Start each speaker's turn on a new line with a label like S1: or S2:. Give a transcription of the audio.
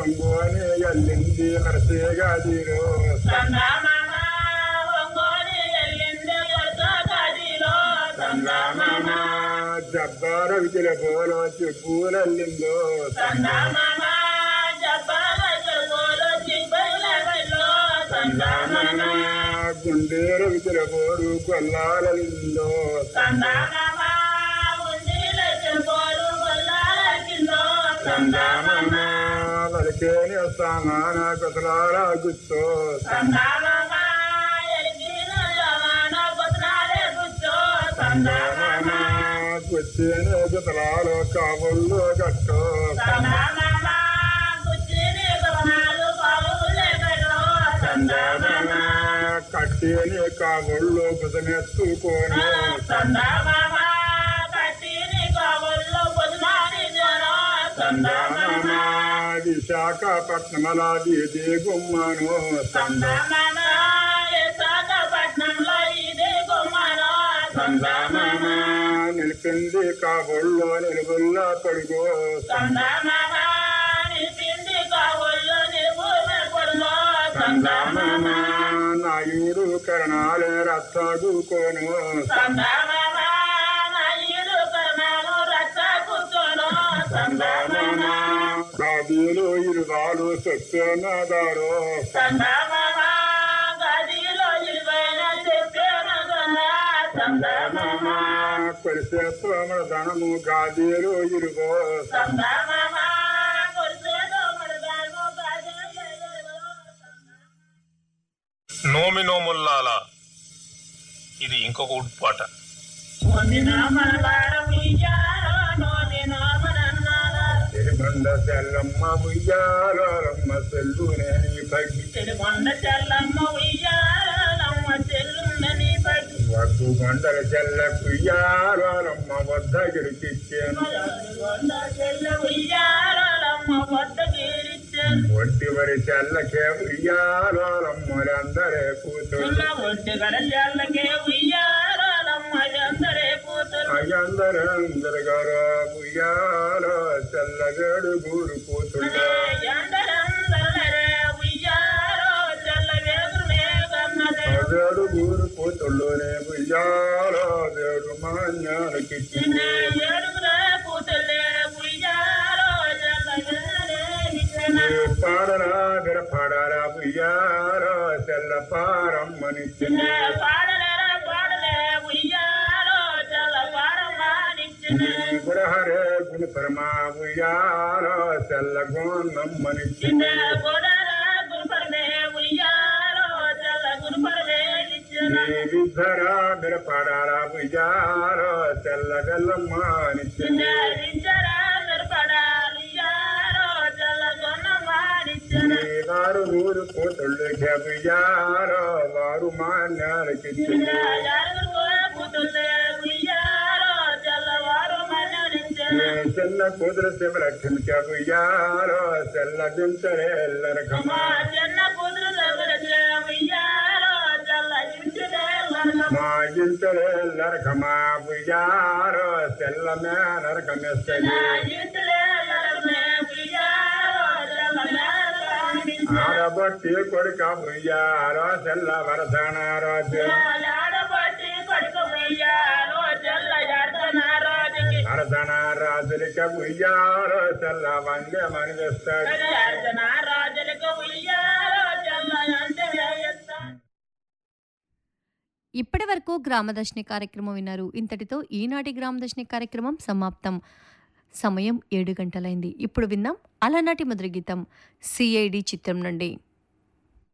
S1: ఒంగోని ఎల్లింది మరసేగాదిరో
S2: సందామామ ఒంగోని ఎల్లింది కొరసాగాదిలో
S1: సందామామ జబ్బార విజల పోలో చెప్పులల్లిందో
S2: సందామామ జబ్బాల చెరువులో చిబ్బైలవెల్లో
S1: సందామామ గుండేర విజల పోరు కొల్లాలలిందో
S2: సందామామ ఉండిల చెరువులు గొల్లాల కిందో
S1: సందామామ వరకేని సామాన కొతలాల గుచ్చో
S2: సందామామ ఎలిగిన జవాన బతునాలే గుచ్చో సందామామ
S1: గుచ్చేని కొతలాలో కాబుల్లో గట్టో
S2: సందామామ గుచ్చిని గవనాలు బావులే పెట్టో
S1: సందామామ కట్టేని కాబుల్లో బుధమెత్తుకోను
S2: సందామామ కట్టిని కావుల్లో బతునాని జనో
S1: సందామామ విశాఖపట్నమల వీధి గుమ్మను
S2: సందామామ విశాఖపట్నంలో ఇదే గుమ్మనో
S1: సందామామ నిలిపింది కాబుల్లో నిలుగుల్లా పడుగో
S2: సందామామ నిలిపింది కావుల్లో నిలుపున పొడుగో
S1: సందామామ నాయుడు కరణాలే రత్తాడుకోను
S2: సందామామ నాయుడు కర్ణాలు రచ్చ కూర్చోను
S1: సందామామ గాదీలు ఇరువాలు సత్యనాదారో
S2: సందామామ గదిలో ఇరువైన చెప్పాను కదా
S1: సందామామ పరిశేత్రమణ ధనము గాదీలు ఇరుగో
S2: సందామామ కొరిసేదో మడదాను గాజేదో
S3: నోమి నోముల్లాల ఇది ఇంకొక ఉడ్పాట
S2: నోమిన మనవాడ ఉయ్యాలో నోమిన మనన్నాల
S1: తిరుమండ సెల్లమ్మ ఉయ్యాలమ్మ సెల్లునేని పగి
S2: తిరుగొండ చెల్లమ్మ ఉయ్యాలమ్మ చెల్లుండని పగి
S1: వద్దు కొండల చెల్ల కుయ్యాలమ్మ వద్దగిరికిచ్చాను
S2: తిరుగొండ చెల్ల ఉయ్యాలమ్మ వద్ద గీరిచ్చాను
S1: ఒంటి వరి చెల్లకే ఉయ్యాలమ్మలందరే కూతురు
S2: ఉన్న ఒంటి గడ చెల్లకే ఉయ్యాలమ్మ అందరే కూతురు
S1: అయ్యందరందరు గారు ఉయ్యాలో చెల్లగడు గూరు కూతుళ్ళ
S2: ఎందరందరరే ఉయ్యాలో చెల్ల వేగురు మేఘన్నదే
S1: అదేడు గూరు కూతుళ్ళునే ఉయ్యాలో దేడు మాన్యాలకిచ్చి
S2: నిన్నే ఏడుగురే కూతుళ్ళే ఉయ్యాలో చెల్ల వేరే ఇచ్చిన
S1: పాడరా విడపాడరా ఉయ్యాలో చెల్ల పారమ్మనిచ్చింది
S2: నిన్నే పాడలేరా పాడలే ఉయ్యాలో చెల్ల పారమ్మానిచ్చిన
S1: గురహరే గురు పరమా ఉయ్యాలో చెల్ల గోన్నమ్మనిచ్చింది
S2: నిన్నే గోడల గురుపరమే ఉయ్యాలో చెల్ల గురుపరమే ఇచ్చిన
S1: విధరా విడపాడరా ఉయ్యాలో చెల్ల గల్లమ్మనిచ్చింది
S2: నిన్నే వింజరా నిరపడాలి ఉయ్యాలో చెల్ల గొన్నమ్మానిచ్చిన
S1: వారు ఊరు కూతుళ్ళు ఉయ్యాలో వారు మాన్యాలకిచ్చింది
S2: నిన్నే యారుగురు కూతుళ్ళే ఉయ్యాలో చెల్లవారు మరణించిన
S1: చెల్ల కూతురు శివలక్ష్మికి ఉయ్యాలో చెల్ల దించరే ఎల్లరకమా
S2: మా చిన్న కూతురు దగ్గరకే ఉయ్యాలో చల్ల ఇంటిదే లరకమా.
S1: మా ఇంటలే నరకమా ఉయ్యారో తెల్లమే నరకమేస్తుంది
S2: నా ఇంటిదే లరకమే ఉయ్యాలో చల్ల మేరకానించే.
S1: ఆడబట్టి కొడుక ఉయ్యారో తెల్ల వరసనారో
S2: ఆడబట్టి కొడుకు ఉయ్యాలో చల్ల జాతన రోజుకి.
S1: వరసన రాజులకి ఉయ్యారో తెల్ల వంగే మనిపిస్తాడు
S2: జాతన రాజులకు ఉయ్యాలో చల్ల అంటే వేయస్తా.
S4: ఇప్పటి వరకు గ్రామదర్శిని కార్యక్రమం విన్నారు ఇంతటితో ఈనాటి గ్రామదర్శిని కార్యక్రమం సమాప్తం సమయం ఏడు గంటలైంది ఇప్పుడు విందాం అలనాటి మధుర గీతం సిఐడి చిత్రం నుండి